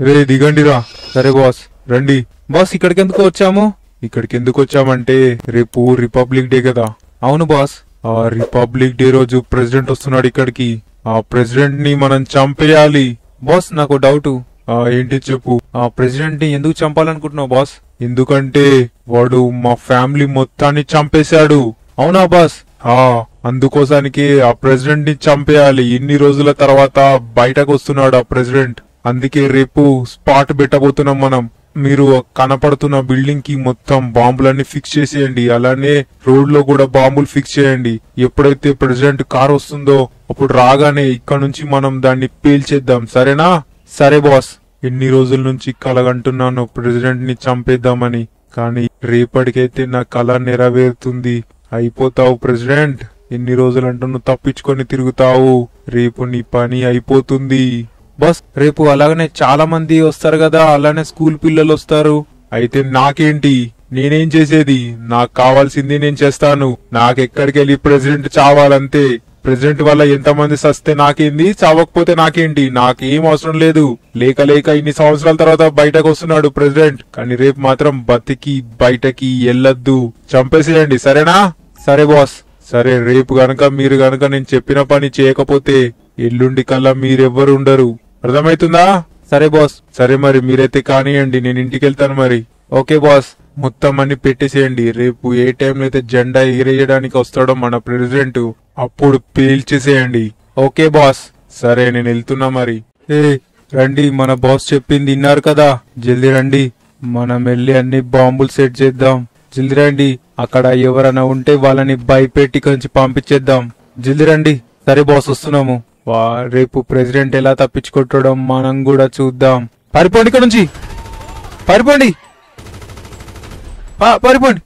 రే దిగండి రా సరే బాస్ రండి బాస్ ఇక్కడికి ఎందుకు వచ్చాము ఇక్కడికి ఎందుకు వచ్చామంటే రేపు రిపబ్లిక్ డే కదా అవును బాస్ ఆ రిపబ్లిక్ డే రోజు ప్రెసిడెంట్ వస్తున్నాడు ఇక్కడికి ఆ ప్రెసిడెంట్ ని మనం చంపేయాలి బాస్ నాకు డౌట్ ఆ ఏంటి చెప్పు ఆ ప్రెసిడెంట్ ని ఎందుకు చంపాలనుకుంటున్నావు బాస్ ఎందుకంటే వాడు మా ఫ్యామిలీ మొత్తాన్ని చంపేశాడు అవునా బాస్ ఆ అందుకోసానికి ఆ ప్రెసిడెంట్ ని చంపేయాలి ఇన్ని రోజుల తర్వాత బయటకు వస్తున్నాడు ఆ ప్రెసిడెంట్ అందుకే రేపు స్పాట్ పెట్టబోతున్నాం మనం మీరు కనపడుతున్న బిల్డింగ్ కి మొత్తం బాంబులన్నీ ఫిక్స్ చేసేయండి అలానే రోడ్ లో కూడా బాంబులు ఫిక్స్ చేయండి ఎప్పుడైతే ప్రెసిడెంట్ కార్ వస్తుందో అప్పుడు రాగానే ఇక్కడ నుంచి మనం దాన్ని పేల్చేద్దాం సరేనా సరే బాస్ ఎన్ని రోజుల నుంచి కలగంటున్నాను ప్రెసిడెంట్ ని చంపేద్దామని కానీ రేపటికైతే నా కళ నెరవేరుతుంది అయిపోతావు ప్రెసిడెంట్ ఎన్ని రోజులు అంటూ నువ్వు తప్పించుకొని తిరుగుతావు రేపు నీ పని అయిపోతుంది బస్ రేపు అలాగనే చాలా మంది వస్తారు కదా అలానే స్కూల్ పిల్లలు వస్తారు అయితే నాకేంటి నేనేం చేసేది నాకు కావాల్సింది నేను చేస్తాను నాకెక్కడికి వెళ్ళి ప్రెసిడెంట్ చావాలంతే ప్రెసిడెంట్ వల్ల ఎంతమంది సస్తే నాకేంది చావకపోతే నాకేంటి నాకేం అవసరం లేదు లేక లేక ఇన్ని సంవత్సరాల తర్వాత బయటకు వస్తున్నాడు ప్రెసిడెంట్ కానీ రేపు మాత్రం బతికి బయటకి వెళ్ళొద్దు చంపేసేయండి సరేనా సరే బాస్ సరే రేపు గనక మీరు గనక నేను చెప్పిన పని చేయకపోతే ఎల్లుండి కల్లా మీరెవ్వరు ఉండరు అర్థమైతుందా సరే బాస్ సరే మరి మీరైతే కానియండి నేను ఇంటికి వెళ్తాను మరి ఓకే బాస్ మొత్తం అన్ని పెట్టేసేయండి రేపు ఏ టైంలో అయితే జెండా ఎగిరేయడానికి వస్తాడో మన ప్రెసిడెంట్ అప్పుడు పేల్చేసేయండి ఓకే బాస్ సరే నేను వెళ్తున్నా మరి ఏ రండి మన బాస్ చెప్పింది విన్నారు కదా జల్దీ రండి మనం వెళ్ళి అన్ని బాంబులు సెట్ చేద్దాం జల్దీ రండి అక్కడ ఎవరైనా ఉంటే వాళ్ళని భయపెట్టి కొంచెం పంపించేద్దాం జల్దీ రండి సరే బాస్ వస్తున్నాము వా రేపు ప్రెసిడెంట్ ఎలా తప్పించుకుంటాడో మనం కూడా చూద్దాం పారిపోండి ఇక్కడ నుంచి పారిపోండి పా- పారిపోండి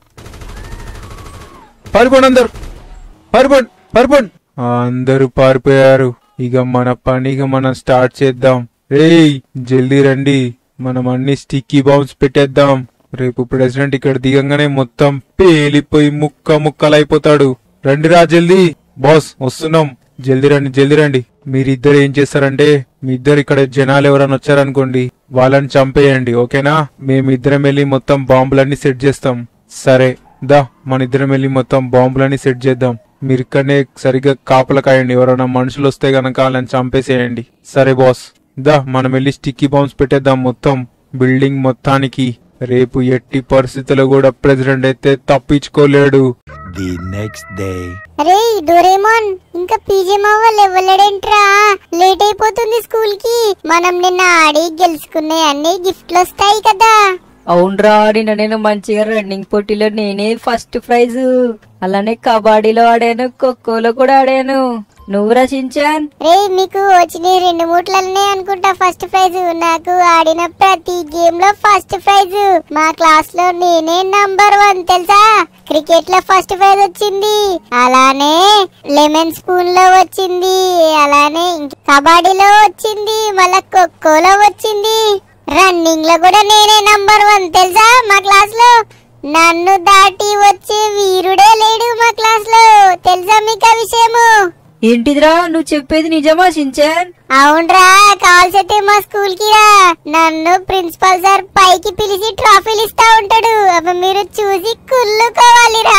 పారిపోండి అందరు పారిపోండి పారిపోండి ఆ, అందరూ పారిపోయారు ఇక మన పని ఇక మనం స్టార్ట్ చేద్దాం రేయ్ జల్దీ రండి మనం అన్ని స్టిక్కీ బాంబ్స్ పెట్టేద్దాం రేపు ప్రెసిడెంట్ ఇక్కడ దిగంగానే మొత్తం పేలిపోయి ముక్క ముక్కలైపోతాడు రండి రా జల్దీ బాస్ వస్తున్నాం జల్దీ రండి జల్దీ రండి మీరిద్దరు ఏం చేస్తారంటే మీ ఇద్దరు ఇక్కడ జనాలు ఎవరైనా వచ్చారనుకోండి వాళ్ళని చంపేయండి ఓకేనా మేమిద్దరం వెళ్ళి మొత్తం బాంబులన్నీ సెట్ చేస్తాం సరే దా మన ఇద్దరం వెళ్ళి మొత్తం బాంబులన్నీ సెట్ చేద్దాం మీరు ఇక్కడనే సరిగ్గా కాపలా కాయండి ఎవరైనా మనుషులు వస్తే గనక వాళ్ళని చంపేసేయండి సరే బాస్ దా మనం వెళ్ళి స్టిక్కీ బాంబ్స్ పెట్టేద్దాం మొత్తం బిల్డింగ్ మొత్తానికి రేపు ఎట్టి పరిస్థితుల్లో కూడా ప్రెసిడెంట్ అయితే తప్పించుకోలేడు The next day. అరే డోరేమోన్ ఇంకా పీజే మావ లేవలేడేంట్రా లేట్ అయిపోతుంది స్కూల్ కి మనం నిన్న ఆడి గెలుచుకునే అన్ని గిఫ్ట్లు వస్తాయి కదా అవునరా ఆడిన నేను మంచిగా రన్నింగ్ పోటీలో నేనే ఫస్ట్ ప్రైజ్ అలానే కబడ్డీలో ఆడాను ఖోఖోలో కూడా ఆడాను నువ్వు రచించాన్ రే మీకు వచ్చిన రెండు మూట్లనే అనుకుంటా ఫస్ట్ ప్రైజ్ నాకు ఆడిన ప్రతి గేమ్ లో ఫస్ట్ ప్రైజ్ మా క్లాస్ లో నేనే నంబర్ వన్ తెలుసా క్రికెట్ లో ఫస్ట్ ప్రైజ్ వచ్చింది అలానే లెమన్ స్పూన్ లో వచ్చింది అలానే ఇంక- కబడ్డీలో వచ్చింది మళ్ళా ఖోఖోలో వచ్చింది రన్నింగ్ లో కూడా నేనే నంబర్ వన్ తెలుసా మా క్లాస్ లో నన్ను దాటి వచ్చే వీరుడే లేడు మా క్లాస్ లో తెలుసా మీకు ఆ విషయము ఏంటిదిరా నువ్వు చెప్పేది నిజమా సించాన్ అవునరా కావాల్సైతే మా స్కూల్ కి రా నన్ను ప్రిన్సిపల్ సార్ పైకి పిలిచి ట్రాఫీలు ఇస్తా ఉంటాడు అవి మీరు చూసి కుళ్ళుకోవాలిరా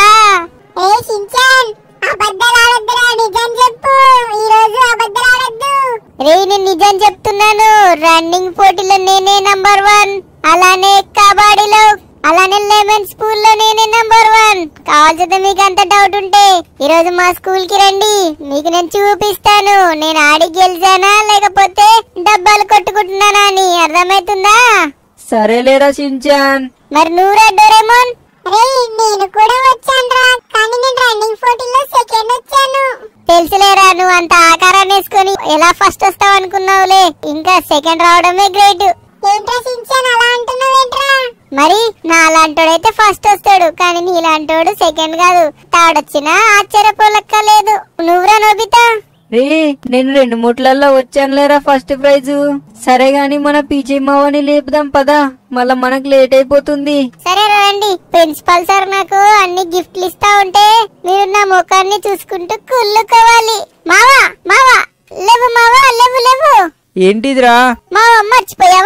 ఏ సించాన్ అబద్ధాలు ఆడొద్దురా నిజం చెప్పు ఈ రోజు అబద్ధాలు ఆడొద్దు రే నేను నిజం చెప్తున్నాను రన్నింగ్ పోటీలో నేనే నంబర్ వన్ అలానే కబడ్డీలో అలానే లెమన్ స్కూల్ లో నేనే నంబర్ వన్ కావాల్సింది మీకు అంత డౌట్ ఉంటే ఈ రోజు మా స్కూల్ కి రండి మీకు నేను చూపిస్తాను నేను ఆడి గెలిచానా లేకపోతే డబ్బాలు కొట్టుకుంటున్నానా అని అర్థమవుతుందా సరేలేరా సించాన్ మరి నువ్వురా డోరేమోన్ అరే నేను కూడా వచ్చానురా కానీ నేను రన్నింగ్ పోటీలో సెకండ్ వచ్చాను తెలుసులేరా నువ్వు అంత ఆకారాన్ని వేసుకొని ఎలా ఫస్ట్ వస్తావు అనుకున్నావులే ఇంకా సెకండ్ రావడమే గ్రేట్ ఏంట్రా సించాన్ అలా అంటున్నావేంట్రా మరి నా అలాంటోడైతే ఫస్ట్ వస్తాడు కానీ నీలాంటోడు సెకండ్ కాదు థర్డ్ వచ్చినా ఆశ్చర్యపోలక్కలేదు నువ్వురా నోబితా రే నేను రెండు మూట్లల్లో వచ్చానులేరా ఫస్ట్ ప్రైజ్ సరే గాని మన పీజే మావని లేపుదాం పదా మళ్ళా మనకు లేట్ అయిపోతుంది సరే రండి ప్రిన్సిపల్ సార్ నాకు అన్ని గిఫ్ట్లు ఇస్తా ఉంటే మీరు నా ముఖాన్ని చూసుకుంటూ కుళ్ళుకోవాలి మావా మావా లేవు మావా లేవు లేవు ఏంటిదిరా మావా మర్చిపోయావా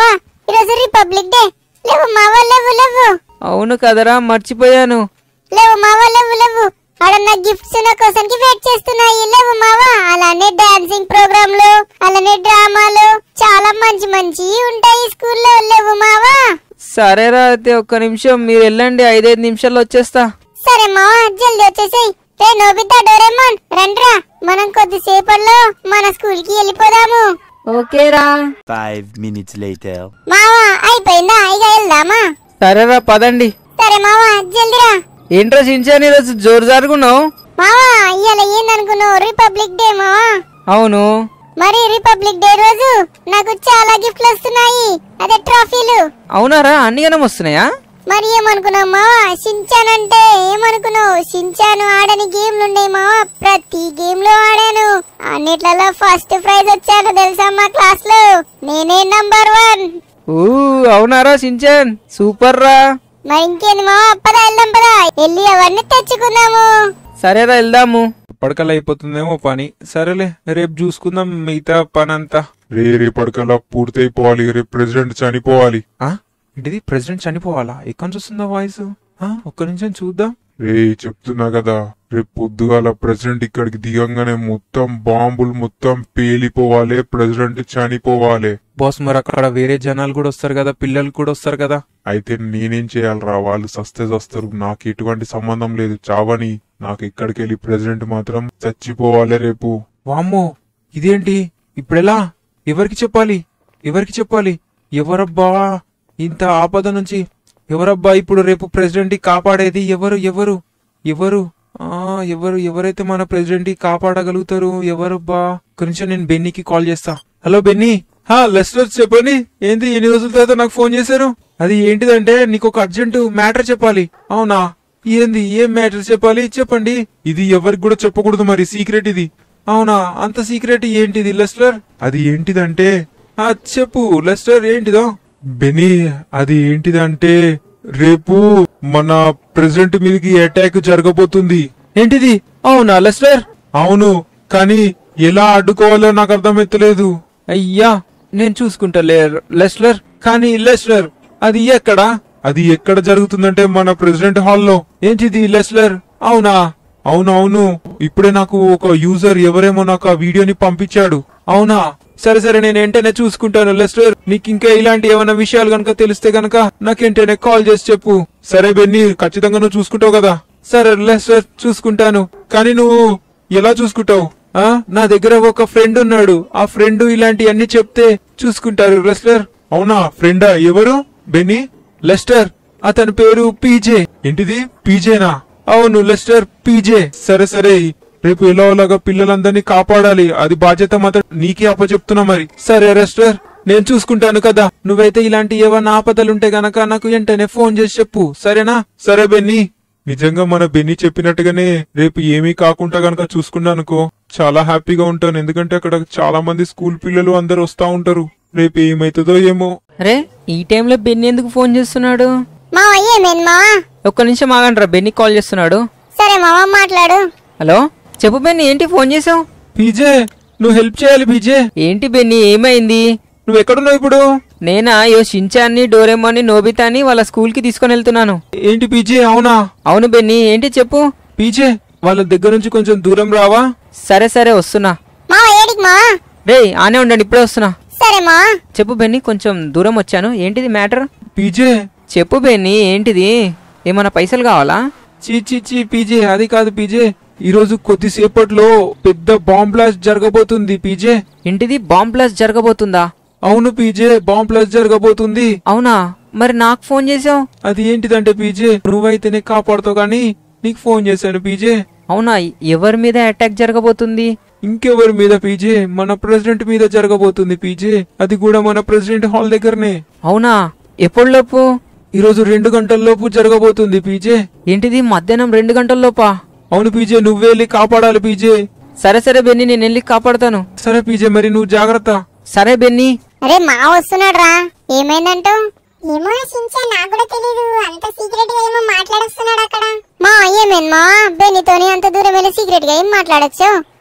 ఈరోజు రిపబ్లిక్ డే లేవు మావా లేవు లేవు అవును కదరా మర్చిపోయాను లేవు మావా లేవు లేవు ఆడ నా గిఫ్ట్స్ నా కోసానికి వెయిట్ చేస్తున్నాయి లేవు మావా అలానే డాన్సింగ్ ప్రోగ్రాంలు అలానే డ్రామాలు చాలా మంచి మంచి ఉంటాయి స్కూల్లో లేవు మావా సరేరా అయితే ఒక్క నిమిషం మీరు వెళ్ళండి ఐదైదు నిమిషాల్లో వచ్చేస్తా సరే మావా జల్దీ వచ్చేసేయ్ రే నోబితా డోరేమోన్ రండ్రా మనం కొద్దిసేపట్లో మన స్కూల్ కి వెళ్ళిపోదాము ఓకేరా Five minutes later. మావా అయిపోయిందా ఇక వెళ్దామా సరేరా పదండి సరే మావా జల్దిరా ఏంట్రా సించాను ఈరోజు జోరు జరుగున్నావు మావా ఇవాళ ఏందనుకున్నావు రిపబ్లిక్ డే మావా అవును మరి రిపబ్లిక్ డే రోజు నాకు చాలా గిఫ్ట్లు వస్తున్నాయి అదే ట్రోఫీలు అవునారా అన్ని గనం వస్తున్నాయా మరి ఏమనుకున్నావు మావా షించాన్ అంటే ఏమనుకున్నావు షించాను ఆడని గేమ్లు ఉన్నాయి మావా ప్రతి గేమ్ లో ఆడాను అన్నిట్లలో ఫస్ట్ ప్రైజ్ వచ్చాను తెలుసా మా క్లాస్ లో నేనే నంబర్ వన్ ఊ అవునారా సించాన్ సూపర్ రా మరి ఇంకేంది మావా పదా వెళ్దాం పదా వెళ్ళి అవన్నీ తెచ్చుకుందాము సరేరా వెళ్దాము ఇప్పటికల్లా అయిపోతుందేమో పని సరేలే రేపు చూసుకుందాం మిగతా పని అంతా రే రేపటికల్లా పూర్తయిపోవాలి రేపు ప్రెసిడెంట్ చనిపోవాలి ఆ ఏంటిది ప్రెసిడెంట్ చనిపోవాలా ఎక్కడి నుంచి వస్తుందా వాయిస్ ఆ ఒక్క నిమిషం చూద్దాం రే చెప్తున్నా కదా రేపు పొద్దుగాల ప్రెసిడెంట్ ఇక్కడికి దిగంగానే మొత్తం బాంబులు మొత్తం పేలిపోవాలి ప్రెసిడెంట్ చనిపోవాలి బాస్ మరి అక్కడ వేరే జనాలు కూడా వస్తారు కదా పిల్లలు కూడా వస్తారు కదా అయితే నేనేం చేయాలరా వాళ్ళు సస్తే వస్తారు నాకు ఎటువంటి సంబంధం లేదు చావని నాకు ఇక్కడికి వెళ్ళి ప్రెసిడెంట్ మాత్రం చచ్చిపోవాలి రేపు వామ్మో ఇదేంటి ఇప్పుడెలా ఎవరికి చెప్పాలి ఎవరికి చెప్పాలి ఎవరబ్బా ఇంత ఆపద నుంచి ఎవరబ్బా ఇప్పుడు రేపు ప్రెసిడెంట్ కాపాడేది ఎవరు ఎవరు ఎవరు ఆ ఎవరు ఎవరైతే మన ప్రెసిడెంట్ కాపాడగలుగుతారు ఎవరబ్బా కొంచెం నేను బెన్నీకి కాల్ చేస్తా హలో బెన్నీ హా లెస్టర్ చెప్పండి ఏంది ఎన్ని రోజుల తర్వాత నాకు ఫోన్ చేశారు అది ఏంటిదంటే నీకు ఒక అర్జెంట్ మ్యాటర్ చెప్పాలి అవునా ఏంది ఏం మ్యాటర్ చెప్పాలి చెప్పండి ఇది ఎవరికి కూడా చెప్పకూడదు మరి సీక్రెట్ ఇది అవునా అంత సీక్రెట్ ఏంటిది లెస్టర్ అది ఏంటిదంటే ఆ చెప్పు లెస్టర్ ఏంటిదో బెనీ అది ఏంటిదంటే రేపు మన ప్రెసిడెంట్ మీదకి అటాక్ జరగబోతుంది ఏంటిది అవునా లెస్టర్ అవును కానీ ఎలా అడ్డుకోవాలో నాకు అర్థమైతలేదు అయ్యా నేను చూసుకుంటాలే లెస్లర్ కానీ లెస్లర్ అది ఎక్కడ అది ఎక్కడ జరుగుతుందంటే మన ప్రెసిడెంట్ హాల్లో ఏంటిది లెస్లర్ అవునా అవును అవును ఇప్పుడే నాకు ఒక యూజర్ ఎవరేమో నాకు ఆ వీడియోని పంపించాడు అవునా సరే సరే నేను వెంటనే చూసుకుంటాను లెస్టర్ నీకు ఇంకా ఇలాంటి ఏమైనా విషయాలు గనక తెలిస్తే గనక నాకు వెంటనే కాల్ చేసి చెప్పు సరే బెన్నీ ఖచ్చితంగా నువ్వు చూసుకుంటావు కదా సరే లెస్టర్ చూసుకుంటాను కానీ నువ్వు ఎలా చూసుకుంటావు ఆ నా దగ్గర ఒక ఫ్రెండ్ ఉన్నాడు ఆ ఫ్రెండ్ ఇలాంటివన్నీ చెప్తే చూసుకుంటారు లెస్టర్ అవునా ఫ్రెండా ఎవరు బెన్నీ లెస్టర్ అతని పేరు పీజే ఏంటిది పీజేనా అవును లెస్టర్ పీజే సరే సరే రేపు ఎలాగోలాగా పిల్లలందరినీ కాపాడాలి అది బాధ్యత మాత్రం నీకే అప్పచెప్తున్నా మరి సరే రెస్టర్ నేను చూసుకుంటాను కదా నువ్వైతే ఇలాంటి ఏమన్నా ఆపదలుంటే గనక నాకు వెంటనే ఫోన్ చేసి చెప్పు సరేనా సరే బెన్నీ నిజంగా మన బెన్నీ చెప్పినట్టుగానే రేపు ఏమీ కాకుండా గనక చూసుకున్నానుకో చాలా హ్యాపీగా ఉంటాను ఎందుకంటే అక్కడ చాలా మంది స్కూల్ పిల్లలు అందరు వస్తా ఉంటారు రేపు ఏమైతుందో ఏమో అరే ఈ టైంలో బెన్ని ఎందుకు ఫోన్ చేస్తున్నాడు మావా ఏమేంది మావా ఒక్క నిమిషం ఆగండి రా బెన్ని కాల్ చేస్తున్నాడు సరే మావా మాట్లాడు హలో చెప్పు బెన్ని ఏంటి ఫోన్ చేసావు పీజే నువ్వు హెల్ప్ చేయాలి పీజే ఏంటి బెన్ని ఏమైంది నువ్వు ఎక్కడున్నావు ఇప్పుడు నేనా యో షించాన్ని డోరేమోని నోబితాని వాళ్ళ స్కూల్ కి తీసుకొని వెళ్తున్నాను ఏంటి పీజే అవునా అవును బెన్ని ఏంటి చెప్పు పీజే వాళ్ళ దగ్గర నుంచి కొంచెం దూరం రావా సరే సరే వస్తున్నా మావా ఏడికి మావా రే ఆనే ఉండండి ఇప్పుడే వస్తున్నా సరే మావా చెప్పు బెన్ని కొంచెం దూరం వచ్చాను ఏంటిది మ్యాటర్ పీజే చెప్పు బెన్ని ఏంటిది ఏమన్నా పైసలు కావాలా చీ చీ చీ పీజే అది కాదు పీజే ఈ రోజు కొద్దిసేపట్లో పెద్ద బాంబ్ బ్లాస్ట్ జరగబోతుంది పీజే ఏంటిది బాంబ్ బ్లాస్ట్ జరగబోతుందా అవును పీజే బాంబ్ బ్లాస్ట్ జరగబోతుంది అవునా మరి నాకు ఫోన్ చేసావు అది ఏంటిదంటే పీజే నువ్వైతేనే కాపాడుతావు కానీ నీకు ఫోన్ చేశాను పీజే అవునా ఎవరి మీద అటాక్ జరగబోతుంది ఇంకెవరి మీద పీజే మన ప్రెసిడెంట్ మీద జరగబోతుంది పీజే అది కూడా మన ప్రెసిడెంట్ హాల్ దగ్గరనే అవునా ఎప్పుడులోపు ఈ రోజు రెండు గంటల లోపు జరగబోతుంది పీజే ఏంటిది మధ్యాహ్నం రెండు గంటల లోపా అవును పీజే నువ్వే వెళ్ళి కాపాడాలి పీజే సరే సరే బెన్ని నేను వెళ్ళి కాపాడతాను సరే పీజే మరి నువ్వు జాగ్రత్త సరే బెన్ని అరే మా వస్తున్నాడు రా ఏమైందంటూ ఏమో సించా నాకు కూడా తెలీదు అంత సీక్రెట్ గా ఏమో మాట్లాడొస్తున్నాడు అక్కడ మా ఏమైంది మా బెన్నితోని అంత దూరం వెళ్ళి సీక్రెట్ గా ఏం మాట్లాడొచ్చు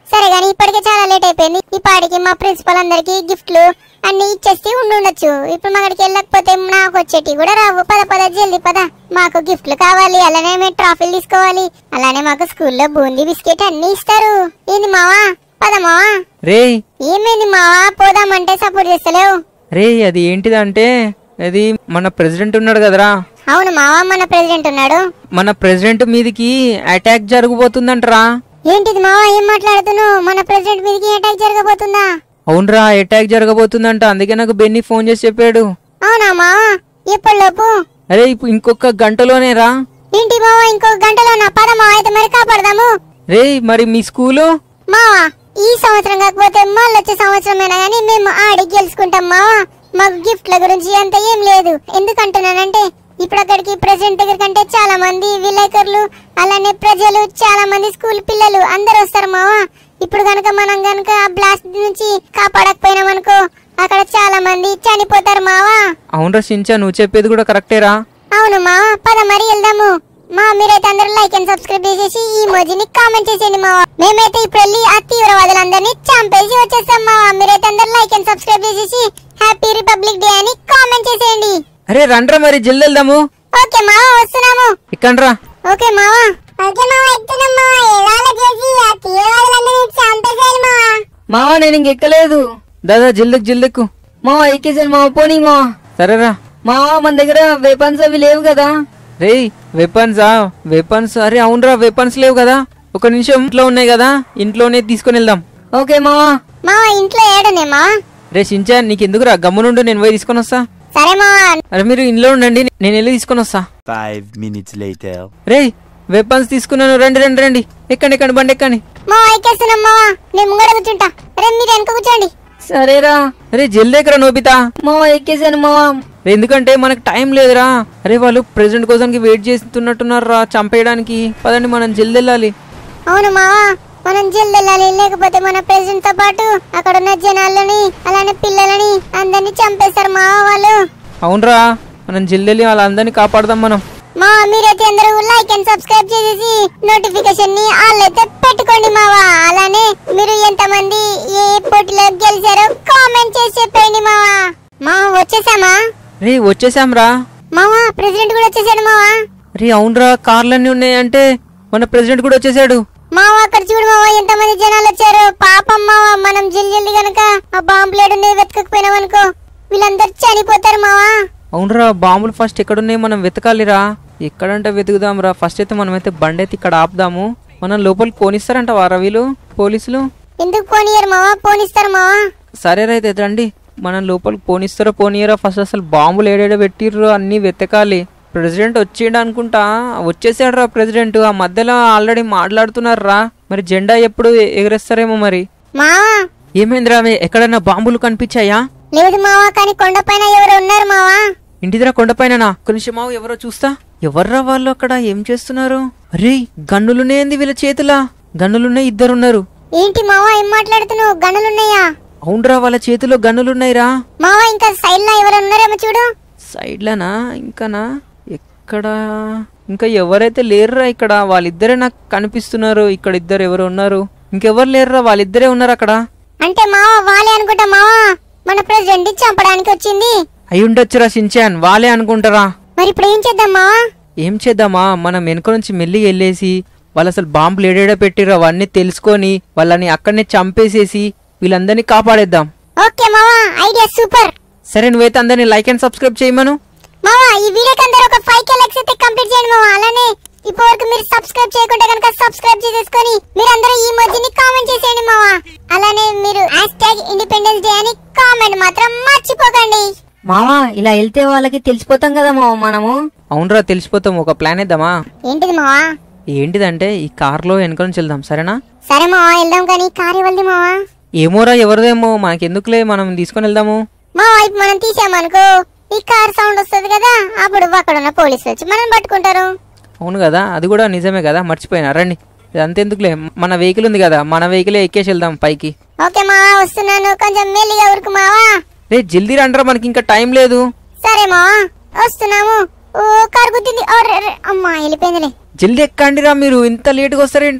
సరే గాని ఇప్పటికే చాలా లేట్ అయిపోయింది ఈ పాటికి మా ప్రిన్సిపల్ అందరికి గిఫ్ట్లు అన్ని ఇచ్చేసి ఉండి ఉండొచ్చు ఇప్పుడు మా అక్కడికి వెళ్ళకపోతే నాకు వచ్చేటి కూడా రావు పద పద జల్దీ పద మాకు గిఫ్ట్లు కావాలి అలానే మేము ట్రాఫీలు తీసుకోవాలి అలానే మాకు స్కూల్లో బూందీ బిస్కెట్ అన్ని ఇస్తారు ఏంది మావా పద మావా రే ఏమైంది మావా పోదామంటే సపోర్ట్ చేస్తలేవు రే అది ఏంటిదంటే అది మన ప్రెసిడెంట్ ఉన్నాడు కదరా అవును మావా మన ప్రెసిడెంట్ ఉన్నాడు మన ప్రెసిడెంట్ మీదికి అటాక్ జరగబోతుందంటరా ఏంటిది మావా ఏం మాట్లాడుతున్నావు మన ప్రెసిడెంట్ మీదకి అటాక్ జరగబోతుందా అవునరా అటాక్ జరగబోతుందంట అందుకే నాకు బెన్నీ ఫోన్ చేసి చెప్పాడు అవునా మావా ఎప్పటిలోపు అరే ఇప్పుడు ఇంకొక గంటలోనే రా ఏంటి మావా ఇంకో గంటలో నా పద మావా అయితే మరి కాపాడదాము రే మరి మీ స్కూలు మావా ఈ సంవత్సరం కాకపోతే మళ్ళీ వచ్చే సంవత్సరమైనా కానీ మేము ఆడి గెలుచుకుంటాం మావా మాకు గిఫ్ట్ల గురించి అంత ఏం లేదు ఎందుకంటున్నానంటే ఇప్పుడు అక్కడికి ప్రెసిడెంట్ దగ్గర కంటే చాలా మంది విలేకరులు అలానే ప్రజలు చాలా మంది స్కూల్ పిల్లలు అందరు వస్తారు మావా ఇప్పుడు గనక మనం గనక ఆ బ్లాస్ట్ నుంచి కాపాడకపోయినాం అనుకో అక్కడ చాలా మంది చనిపోతారు మావా అవునరా సించా నువ్వు చెప్పేది కూడా కరెక్టేరా అవును మా పద మరి వెళ్దాము మా మీరైతే అందరూ లైక్ అండ్ సబ్స్క్రైబ్ చేసేసి ఈ మోజీని కామెంట్ చేసేయండి మా మేమైతే ఇప్పుడు వెళ్ళి ఆ తీవ్రవాదులందరినీ చంపేసి వచ్చేస్తాం మా మీరైతే అందరూ లైక్ అండ్ సబ్స్క్రైబ్ చేసేసి హ్యాపీ రిపబ్లిక్ డే అని కామెంట్ చేసేయండి అరే రండ్రా మరి జల్ది వెళ్దాము ఓకే మావా వస్తున్నాము ఇక్కండ్రా ఓకే మావా ఓకే మావా ఎక్కుతున్నాం మావా ఏడాల చేసి ఆ తీవ్రవాదులందరినీ చంపేసేయాలి మావా మావా నేను ఇంకెక్కలేదు దాదా జిల్దెక్ జిల్దెక్కు మావా ఎక్కేసాను మావా పోనీ మావా సరేరా మావా మన దగ్గర వెపన్స్ అవి లేవు కదా రే వెపన్సా వెపన్స్ అరే అవునరా వెపన్స్ లేవు కదా ఒక నిమిషం ఇంట్లో ఉన్నాయి కదా ఇంట్లోనే తీసుకొని వెళ్దాం ఓకే మావా మావా ఇంట్లో ఏడునే మావా రే సించా నీకు ఎందుకురా గమ్మునుండు నేను పోయి తీసుకొని వస్తా సరే మావా అరే మీరు ఇంట్లో ఉండండి నేను వెళ్ళి తీసుకొని వస్తా Five minutes later. రే వెపన్స్ తీసుకున్నాను రండి రండి రండి ఎక్కండి ఎక్కండి బండి ఎక్కండి మావా ఎక్కేస్తున్నాం మావా నేను ముంగడ కూర్చుంటా రే మీరు వెనక కూర్చోండి సరేరా అరే జల్ది ఎక్కరా నోబితా మావా ఎక్కేసాను మావా రే, ఎందుకంటే మనకు టైం లేదురా అరే వాళ్ళు ప్రెసిడెంట్ కోసానికి వెయిట్ చేస్తున్నట్టున్నారు రా చంపేయడానికి పదండి మనం జల్ది వెళ్ళాలి అవును మావా మనం జల్ది వెళ్ళాలి లేకపోతే మన ప్రెసిడెంట్ తో పాటు అక్కడ ఉన్న జనాలని అలానే పిల్లలని అందరినీ చంపేస్తారు మావా వాళ్ళు అవునరా మనం జల్ది వెళ్ళి వాళ్ళందరినీ కాపాడదాం మనం మా మీరైతే అందరూ లైక్ అండ్ సబ్స్క్రైబ్ చేసేసి నోటిఫికేషన్ ని ఆల్ అయితే పెట్టుకోండి మావా అలానే మీరు ఎంతమంది ఏ పోటీలో గెలిచారో కామెంట్ చేసి చెప్పండి మావా మా వచ్చేసామా రే వచ్చేసాం రా మావా ప్రెసిడెంట్ కూడా వచ్చేసాడు మావా రే అవునరా కార్లన్నీ ఉన్నాయంటే మన ప్రెసిడెంట్ కూడా వచ్చేసాడు మావా అక్కడ చూడు మావా ఎంతమంది జనాలు వచ్చారు పాపం మావా మనం జల్ది జల్ది గనక ఆ బాంబు లేడు వెతకపోయినాం అనుకో వీళ్ళందరూ చనిపోతారు మావా అవునరా బాంబులు ఫస్ట్ ఎక్కడున్నాయి మనం వెతకాలిరా ఎక్కడంటే వెతుకుదాం రా ఫస్ట్ అయితే మనం అయితే బండి అయితే ఇక్కడ ఆపుదాము మనం లోపలికి పోనిస్తారంట వారా వీళ్ళు పోలీసులు ఎందుకు పోనీయరు మావా పోనిస్తారు మావా సరే అయితే రండి మనం లోపలికి పోనిస్తారో పోనీయరా ఫస్ట్ అసలు బాంబులు ఏడేడ పెట్టిర్రు అన్ని వెతకాలి ప్రెసిడెంట్ వచ్చిండు అనుకుంటా వచ్చేసాడు రా ప్రెసిడెంట్ ఆ మధ్యలో ఆల్రెడీ మాట్లాడుతున్నారు రా మరి జెండా ఎప్పుడు ఎ- ఎగరేస్తారేమో మరి మావా ఏమైందిరా అవి ఎక్కడన్నా బాంబులు కనిపించాయా లేదు మావా కానీ కొండపైన ఎవరు ఉన్నారు మావా ఇంటిదిరా కొండపైననా కొంచెం మావు ఎవరో చూస్తా ఎవర్రా వాళ్ళు అక్కడ ఏం చేస్తున్నారు అరే గన్నులున్నాయంది వీళ్ళ చేతులా గన్నులున్నాయి ఇద్దరున్నారు ఏంటి మావా ఏం మాట్లాడుతున్నావు గనులున్నాయా అవునరా వాళ్ళ చేతిలో గన్నులున్నాయిరా మావా ఇంకా సైడ్ లో ఎవరు ఉన్నారేమో చూడు సైడ్లనా ఇంకానా ఎక్కడ ఇంకా ఎవరైతే లేరురా ఇక్కడ వాళ్ళిద్దరే నాకు కనిపిస్తున్నారు ఇక్కడ ఇద్దరు ఎవరు ఉన్నారు ఇంకెవరు లేరురా వాళ్ళిద్దరే ఉన్నారు అక్కడ అంటే మావా వాళ్ళే అనుకుంటా మావా మన ప్రెసిడెంట్ ని చంపడానికి వచ్చింది అయి ఉండొచ్చురా సించాన్ వాళ్ళే అనుకుంటారా మరి ఇప్పుడు ఏం చేద్దాం మావా ఏం చేద్దామా మనం వెనుక నుంచి మెల్లిగా వెళ్ళేసి వాళ్ళు అసలు బాంబులు ఏడేడ పెట్టిరో అవన్నీ తెలుసుకొని వాళ్ళని అక్కడనే చంపేసేసి వీళ్ళందరినీ కాపాడేద్దాం ఓకే మావా ఐడియా సూపర్ సరే నువ్వైతే అందరినీ లైక్ అండ్ సబ్స్క్రైబ్ చేయమను మావా ఈ వీడియోకి అందరూ ఒక ఫైవ్ కే లైక్స్ అయితే కంప్లీట్ చేయండి మావా అలానే ఇప్పటి వరకు మీరు సబ్స్క్రైబ్ చేయకుంటే కనుక సబ్స్క్రైబ్ చేసేసుకొని మీరందరూ ఈ మధ్యని కామెంట్ చేసేయండి మావా అలానే మీరు హ్యాష్ ట్యాగ్ ఇండిపెండెన్స్ డే అని కామెంట్ మాత్రం మర్చిపోకండి మావా ఇలా వెళ్తే వాళ్ళకి తెలిసిపోతాం కదా మావా మనము అవునరా తెలిసిపోతాం ఒక ప్లాన్ వేద్దామా ఏంటిది మావా ఏంటిదంటే ఈ కార్లో వెనుక నుంచి వెళ్దాం సరేనా సరే మావా వెళ్దాం కానీ కార్ ఇవ్వండి మావా ఏమోరా ఎవరిదేమో మనకెందుకులే మనం తీసుకొని వెళ్దాము మా వైపు మనం తీసామనుకో ఈ కార్ సౌండ్ వస్తుంది కదా అప్పుడు అక్కడ ఉన్న పోలీసులు వచ్చి మనం పట్టుకుంటారు అవును కదా అది కూడా నిజమే కదా మర్చిపోయినా రండి ఇదంతా ఎందుకులే మన వెహికల్ ఉంది కదా మన వెహికలే ఎక్కేసి వెళ్దాం పైకి ఓకే మావా వస్తున్నాను కొంచెం మెల్లిగా ఊరుకు మావా రే జల్దీ రండ్రా మనకి ఇంకా టైం లేదు సరే మావా వస్తున్నాము ఓ కారు గుద్దింది ఓ, రే, రే. అమ్మా వెళ్ళిపోయిందిలే జల్దీ ఎక్కండిరా మీరు ఇంత లేటుగా వస్తారేంట్రా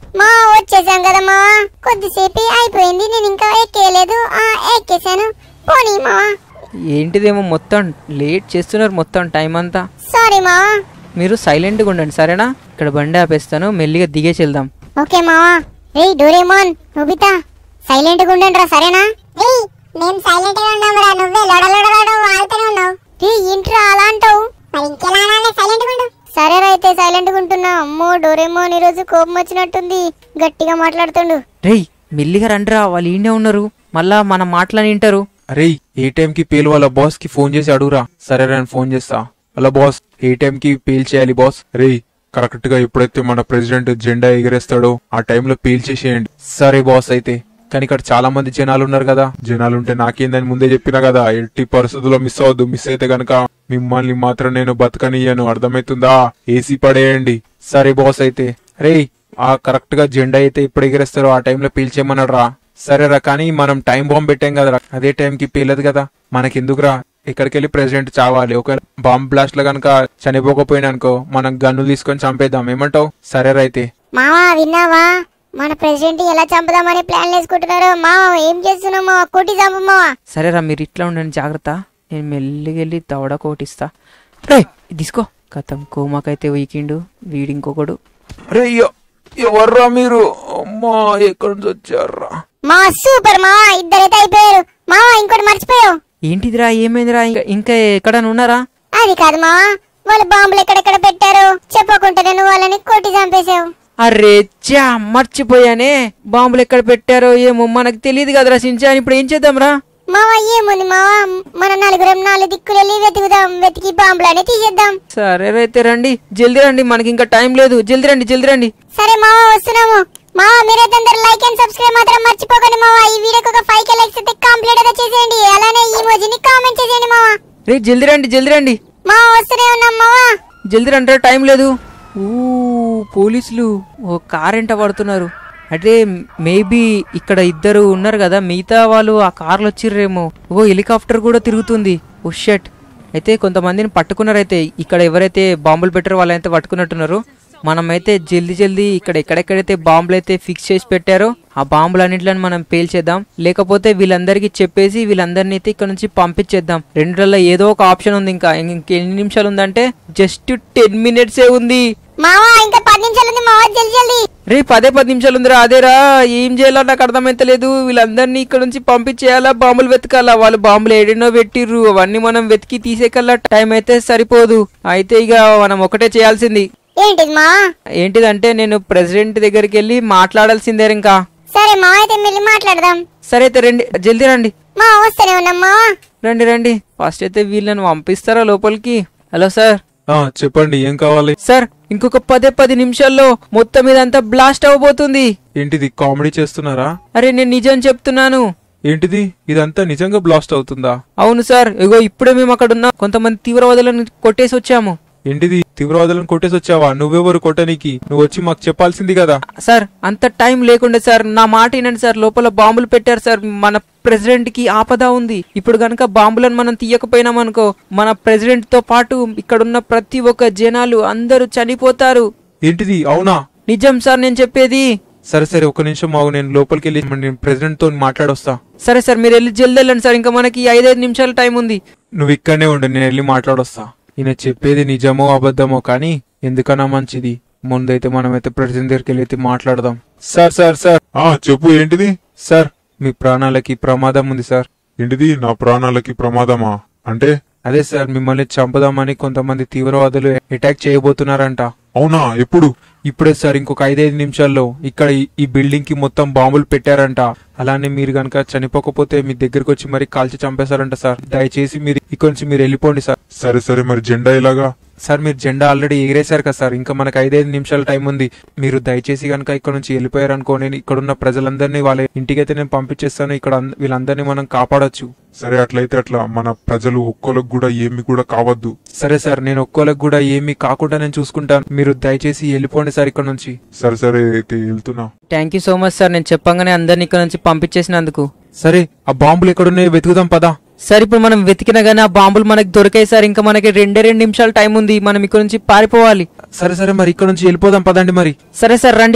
మా వచ్చేసాం కదా మా కొద్దిసేపు అయిపోయింది నేను ఇంకా ఎక్కేయలేదు ఆ ఎక్కేసాను పోనీ మా ఏంటిదేమో మొత్తం లేట్ చేస్తున్నారు మొత్తం టైం అంతా సారీ మా మీరు సైలెంట్గా ఉండండి సరేనా ఇక్కడ బండి ఆపేస్తాను మెల్లిగా దిగేసి వెళ్దాం ఓకే మావా రేయ్ డోరేమోన్ నోబితా సైలెంట్ గా ఉండండి రా సరేనా రేయ్ మేము సైలెంట్ గా ఉన్నాం రా నువ్వే లొడలొడలొడ వాళ్తూనే ఉన్నావు రే ఏంట్రా అలా అంటావు మరి ఇంకెలా అనాలి సైలెంట్ గా ఉండు సరే రా అయితే సైలెంట్ గా ఉంటున్నా అమ్మో డోరేమోన్ ఈ రోజు కోపం వచ్చినట్టుంది గట్టిగా మాట్లాడుతుండు రేయ్ మెల్లిగా రండిరా వాళ్ళు ఈయనే ఉన్నారు మళ్ళా మన మాటలని వింటారు అరే ఏ టైంకి పేలు వాళ్ళ బాస్ కి ఫోన్ చేసి అడుగురా సరే నేను ఫోన్ చేస్తా హలో బాస్ ఏ టైంకి పేల్ చేయాలి బాస్ రే కరెక్ట్ గా ఎప్పుడైతే మన ప్రెసిడెంట్ జెండా ఎగరేస్తాడో ఆ టైంలో పేల్ చేసేయండి సరే బాస్ అయితే కానీ ఇక్కడ చాలా మంది జనాలు ఉన్నారు కదా జనాలు ఉంటే నాకేందని ముందే చెప్పినా కదా ఎట్టి పరిస్థితుల్లో మిస్ అవ్వద్దు మిస్ అయితే గనక మిమ్మల్ని మాత్రం నేను బతకనియ్యను అర్థమవుతుందా ఏసీ పడేయండి సరే బాస్ అయితే రే ఆ కరెక్ట్ గా జెండా అయితే ఇప్పుడు ఎగరేస్తారో ఆ టైంలో పీల్చేయమన్నాడు రా సరేరా కానీ మనం టైం బాంబ్ పెట్టాం కదరా అదే టైంకి పేలదు కదా మనకెందుకురా ఇక్కడికి వెళ్ళి ప్రెసిడెంట్ చావాలి ఒకవేళ బాంబ్ బ్లాస్ట్ లో కనుక చనిపోకపోయినా అనుకో మనం గన్ను తీసుకొని చంపేద్దాం ఏమంటావు సరేరా అయితే మావా విన్నావా మన ప్రెసిడెంట్ ఎలా చంపుదామని ప్లాన్ వేసుకుంటున్నారు మావా ఏం చేస్తున్నావు మావా కొట్టి చంపు మావా సరేరా మీరు ఇట్లా ఉండండి జాగ్రత్త నేను మెల్లిగా వెళ్ళి దవడ కోటిస్తా రే ఇది తీసుకో కథం కోమాకైతే వీకిండు వీడి ఇంకొకడు అరే ఎ- ఎవర్రా మీరు అమ్మా ఎక్కడి నుంచి వచ్చారా మా సూపర్ మావా ఇద్దరైతే అయిపోయారు మావా ఇంకోటి మర్చిపోయావు ఏంటిదిరా ఏమైందిరా ఇంకా ఇంకా ఎక్కడన్నా ఉన్నారా అది కాదు మావా వాళ్ళు బాంబులు ఎక్కడెక్కడ పెట్టారు చెప్పకుండానే నువ్వు వాళ్ళని కొట్టి చంపేశావు అరే చా మర్చిపోయానే బాంబులు ఎక్కడ పెట్టారో ఏమో మనకు తెలియదు కదరా సించాన్ ఇప్పుడు ఏం చేద్దాంరా మావా ఏముంది మావా మన నలుగురం నాలుగు దిక్కులు వెళ్ళి వెతుకుదాం వెతికి బాంబులనే తీసేద్దాం సరే అయితే రండి జల్దీ రండి మనకి ఇంకా టైం లేదు జల్దీ రండి జల్దీ రండి సరే మావా వస్తున్నాము మావా మీరైతే అందరు లైక్ అండ్ సబ్స్క్రైబ్ మాత్రం మర్చిపోకండి మావా ఈ వీడియోకి ఒక ఫైవ్ కే లైక్స్ అయితే కంప్లీట్ అయితే చేసేయండి అలానే ఈ మోజీని కామెంట్ చేసేయండి మావా రే జల్దీ రండి జల్దీ రండి మావా వస్తూనే ఉన్నాం మావా జల్దీ రండి టైం లేదు ఊ పోలీసులు ఓ కార్ ఎంట పడుతున్నారు అంటే మేబీ ఇక్కడ ఇద్దరు ఉన్నారు కదా మిగతా వాళ్ళు ఆ కార్లు వచ్చిర్రేమో ఓ హెలికాప్టర్ కూడా తిరుగుతుంది ఓ షట్ అయితే కొంతమందిని పట్టుకున్నారైతే ఇక్కడ ఎవరైతే బాంబులు పెట్టారో వాళ్ళైతే పట్టుకున్నట్టున్నారు మనమైతే జల్దీ జల్దీ ఇక్కడ ఎక్కడెక్కడైతే బాంబులు అయితే ఫిక్స్ చేసి పెట్టారో ఆ బాంబులు అన్నింటిని మనం పేల్చేద్దాం లేకపోతే వీళ్ళందరికీ చెప్పేసి వీళ్ళందరినీ అయితే ఇక్కడ నుంచి పంపించేద్దాం రెండులలో ఏదో ఒక ఆప్షన్ ఉంది ఇంకా ఇంకెన్ని నిమిషాలు ఉందంటే జస్ట్ టెన్ మినిట్సే ఉంది మావా ఇంకా పది నిమిషాలు ఉంది మావా జల్ది జల్ది రే పదే పది నిమిషాలు ఉందిరా అదేరా ఏం చేయాలో నాకు అర్థమైతలేదు వీళ్ళందరినీ ఇక్కడ నుంచి పంపించేయాలా బాంబులు వెతకాలా వాళ్ళు బాంబులు ఏడెన్నో పెట్టిర్రు అవన్నీ మనం వెతికి తీసేకల్లా టైం అయితే సరిపోదు అయితే ఇక మనం ఒకటే చేయాల్సింది ఏంటిది మావా ఏంటిదంటే నేను ప్రెసిడెంట్ దగ్గరికి వెళ్ళి మాట్లాడాల్సిందే ఇంకా సరే మావా అయితే వెళ్ళి మాట్లాడదాం సరే అయితే రండి జల్దీ రండి మావా వస్తూనే ఉన్నాం మావా రండి రండి ఫస్ట్ అయితే వీళ్ళని పంపిస్తారా లోపలికి హలో సార్ ఆ, చెప్పండి ఏం కావాలి సార్ ఇంకొక పదే పది నిమిషాల్లో మొత్తం ఇదంతా బ్లాస్ట్ అవ్వబోతుంది ఏంటిది కామెడీ చేస్తున్నారా అరే నేను నిజం చెప్తున్నాను ఏంటిది ఇదంతా నిజంగా బ్లాస్ట్ అవుతుందా అవును సార్ ఇగో ఇప్పుడే మేము అక్కడ ఉన్న కొంతమంది తీవ్రవాదులను కొట్టేసి వచ్చాము ఏంటిది తీవ్రవాదులను కొట్టేసి వచ్చావా నువ్వెవరు కొట్టనికి నువ్వు వచ్చి మాకు చెప్పాల్సింది కదా సార్ అంత టైం లేకుండే సార్ నా మాట వినండి సార్ లోపల బాంబులు పెట్టారు సార్ మన ప్రెసిడెంట్ కి ఆపద ఉంది ఇప్పుడు గనక బాంబులను మనం తీయకపోయినాం అనుకో మన ప్రెసిడెంట్ తో పాటు ఇక్కడున్న ప్రతి ఒక్క జనాలు అందరూ చనిపోతారు ఏంటిది అవునా నిజం సార్ నేను చెప్పేది సరే సరే ఒక నిమిషం మావు నేను లోపలికి వెళ్ళి నేను ప్రెసిడెంట్ తో మాట్లాడొస్తా సరే సార్ మీరు వెళ్ళి జల్ది వెళ్ళండి సార్ ఇంకా మనకి ఐదైదు నిమిషాల టైం ఉంది నువ్వు ఇక్కడనే ఉండు నేను వెళ్ళి మాట్లాడొస్తా ఈయన చెప్పేది నిజమో అబద్ధమో కానీ ఎందుకన్నా మంచిది ముందైతే మనమైతే ప్రెసిడెంట్ దగ్గరికి వెళ్ళి అయితే మాట్లాడదాం సార్ సార్ సార్ ఆ చెప్పు ఏంటిది సార్ మీ ప్రాణాలకి ప్రమాదం ఉంది సార్ ఏంటిది నా ప్రాణాలకి ప్రమాదమా అంటే అదే సార్ మిమ్మల్ని చంపుదామని కొంతమంది తీవ్రవాదులు అటాక్ చేయబోతున్నారంట అవునా ఎప్పుడు ఇప్పుడే సార్ ఇంకొక ఐదైదు నిమిషాల్లో ఇక్కడ ఈ- ఈ బిల్డింగ్ కి మొత్తం బాంబులు పెట్టారంట అలానే మీరు గనక చనిపోకపోతే మీ దగ్గరకు వచ్చి మరి కాల్చి చంపేశారంట సార్ దయచేసి మీరు ఇక్కడి నుంచి మీరు వెళ్ళిపోండి సార్ సరే సరే మరి జెండా ఎలాగా సార్ మీరు జెండా ఆల్రెడీ ఎగిరేశారు కదా సార్ ఇంకా మనకు ఐదైదు నిమిషాల టైం ఉంది మీరు దయచేసి కనుక ఇక్కడ నుంచి వెళ్ళిపోయారు అనుకో నేను ఇక్కడ ఉన్న ప్రజలందరినీ వాళ్ళ ఇంటికైతే నేను పంపించేస్తాను ఇక్కడ అంద- వీళ్ళందరినీ మనం కాపాడొచ్చు సరే అట్లయితే అట్లా మన ప్రజలు ఒక్కోలకు కూడా ఏమి కూడా కావద్దు సరే సార్ నేను ఒక్కోలకు కూడా ఏమీ కాకుండా నేను చూసుకుంటాను మీరు దయచేసి వెళ్ళిపోండి సార్ ఇక్కడ నుంచి సరే సరే అయితే వెళ్తున్నా thank you so much sir నేను చెప్పంగానే అందరిని ఇక్కడ నుంచి పంపించేసినందుకు సరే ఆ బాంబులు ఎక్కడున్నాయో వెతుకుదాం పదా సార్ ఇప్పుడు మనం వెతికినా గానీ ఆ బాంబులు మనకి దొరికాయి సార్ ఇంకా మనకి రెండే రెండు నిమిషాల టైం ఉంది మనం ఇక్కడ నుంచి పారిపోవాలి సరే సరే మరి ఇక్కడ నుంచి వెళ్ళిపోదాం పదండి మరి సరే సార్ రండి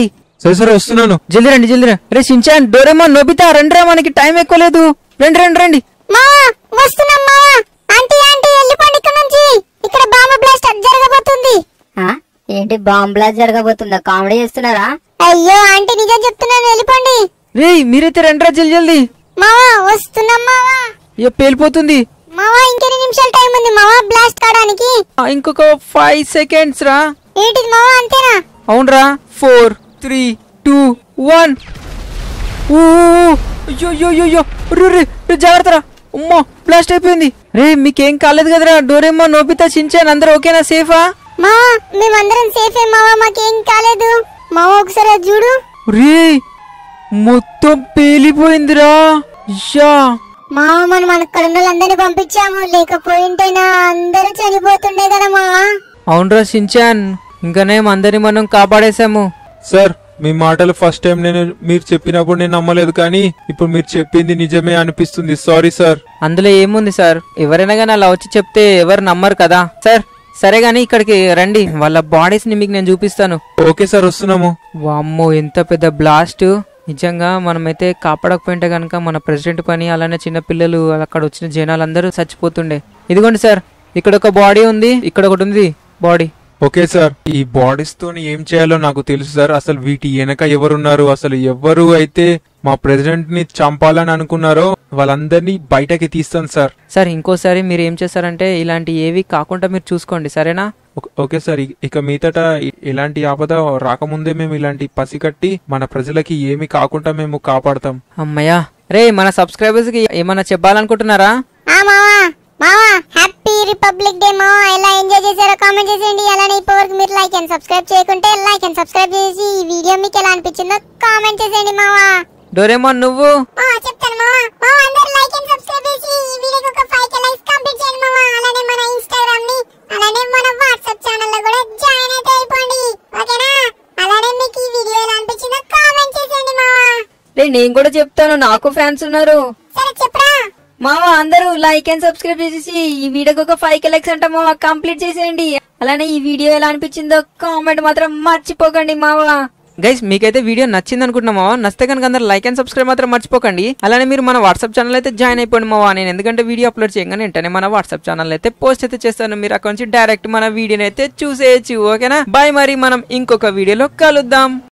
సరే సరే వస్తున్నాను జల్దీ రండి జల్దీ రండి రే షించాన్ డోరేమోన్ నోబితా రండి రా మనకి టైం ఎక్కువ లేదు రండి రండి రండి మావా వస్తున్నాం మావా ఆంటీ ఆంటీ వెళ్ళిపోండి ఇక్కడ నుంచి ఇక్కడ బాంబు బ్లాస్ట్ జరగబోతుంది ఆ? ఏంటి బాంబ్ బ్లాస్ట్ జరగబోతుందా కామెడీ చేస్తున్నారా అయ్యో ఆంటీ నిజం చెప్తున్నాను వెళ్ళిపోండి రే మీరైతే రండి రా జల్దీ జల్దీ మావా వస్తున్నాం మావా ఇక పేలిపోతుంది మావా ఇంకెన్ని నిమిషాలు టైం ఉంది మావా బ్లాస్ట్ కావడానికి ఆ, ఇంకొక ఫైవ్ సెకండ్స్ రా ఏంటిది మావా అంతేనా అవునరా ఫోర్ త్రీ టూ వన్ ఊ, అయ్యో అయ్యో అయ్యో, అయ్యో రే, రే, రే, జాగ్రత్త రా అమ్మో బ్లాస్ట్ అయిపోయింది రే మీకేం కాలేదు కదరా డోరేమో నోబితా చించాన్ అందరూ ఓకేనా సేఫా మావా మేమందరం సేఫే మావా మాకేం కాలేదు మావా ఒకసారి అది చూడు రే మొత్తం పేలిపోయిందిరా యా మావా మనం అక్కడ ఉన్న వాళ్ళందరినీ పంపించాము లేకపోయింటేనా అందరూ చనిపోతుండే కదా మావా అవునరా సించాన్ ఇంకనే అందరిని మనం కాపాడేశాము సార్ మీ మాటలు ఫస్ట్ టైం నేను మీరు చెప్పినప్పుడు నేను నమ్మలేదు కానీ ఇప్పుడు మీరు చెప్పింది నిజమే అనిపిస్తుంది సారీ సార్ అందులో ఏముంది సార్ ఎవరైనా కానీ అలా వచ్చి చెప్తే ఎవరు నమ్మరు కదా సార్ సరే గానీ ఇక్కడికి రండి వాళ్ళ బాడీస్ ని మీకు నేను చూపిస్తాను ఓకే సార్ వస్తున్నాము వామ్మో ఎంత పెద్ద బ్లాస్ట్ నిజంగా మనమైతే కాపాడకపోయింటే కనుక మన ప్రెసిడెంట్ పని అలానే చిన్న పిల్లలు అక్కడ వచ్చిన జనాలందరూ చచ్చిపోతుండే ఇదిగోండి సార్ ఇక్కడ ఒక బాడీ ఉంది ఇక్కడ ఒకటి ఉంది బాడీ ఓకే సార్ ఈ బాడీస్ తోని ఏం చేయాలో నాకు తెలుసు సార్ అసలు వీటి వెనక ఎవరున్నారు అసలు ఎవరు అయితే మా ప్రెసిడెంట్ ని చంపాలని అనుకున్నారో వాళ్ళందరినీ బయటకి తీస్తాను సార్ సార్ ఇంకోసారి మీరు ఏం చేస్తారంటే ఇలాంటి ఏవి కాకుండా మీరు చూసుకోండి సరేనా ఓ- ఓకే సార్ ఇ- ఇక మీదట ఇ- ఇలాంటి ఆపద రాకముందే మేము ఇలాంటి పసిగట్టి మన ప్రజలకి ఏమి కాకుండా మేము కాపాడతాం అమ్మయ్యా రే మన సబ్స్క్రైబర్స్ కి ఏమన్నా చెప్పాలనుకుంటున్నారా ఆ మావా మావా హ్యాపీ రిపబ్లిక్ డే మావా ఎలా ఎంజాయ్ చేశారో కామెంట్ చేసేయండి అలానే ఇప్పటివరకు మీరు లైక్ అండ్ సబ్స్క్రైబ్ చేయకుంటే లైక్ అండ్ సబ్స్క్రైబ్ చేసి ఈ వీడియో మీకు ఎలా అనిపించిందో కామెంట్ చేసేయండి మావా డోరేమోన్ నువ్వు ఆ చెప్తాను మావా మావా అందరూ లైక్ అండ్ సబ్స్క్రైబ్ చేసి ఈ వీడియోకి ఒక 5k లైక్స్ కంప్లీట్ చేయండి మావా అలానే మన ఇన్స్టాగ్రామ్ ని అలానే మన వాట్సాప్ ఛానల్ లో కూడా జాయిన్ అయితే అయిపోండి ఓకేనా అలానే మీకు ఈ వీడియో ఎలా అనిపించిందో కామెంట్ చేసేయండి మావా రే నేను కూడా చెప్తాను నాకు ఫ్యాన్స్ ఉన్నారు సరే చెప్పరా మావా అందరూ లైక్ అండ్ సబ్స్క్రైబ్ చేసేసి ఈ వీడియోకి ఒక ఫైవ్ కే లైక్స్ అంట మావా కంప్లీట్ చేసేయండి అలానే ఈ వీడియో ఎలా అనిపించిందో కామెంట్ మాత్రం మర్చిపోకండి మావా గైస్ మీకైతే వీడియో నచ్చింది అనుకుంటున్నామా నచ్చితే కనుక అందరూ లైక్ అండ్ సబ్స్క్రైబ్ మాత్రం మర్చిపోకండి అలానే మీరు మన వాట్సాప్ ఛానల్ అయితే జాయిన్ అయిపోండి మావా నేను ఎందుకంటే వీడియో అప్లోడ్ చేయగానే వెంటనే మన వాట్సాప్ ఛానల్ అయితే పోస్ట్ అయితే చేస్తాను మీరు అక్కడ నుంచి డైరెక్ట్ మన వీడియోని అయితే చూసేయచ్చు ఓకేనా బాయ్ మరి మనం ఇంకొక వీడియోలో కలుద్దాం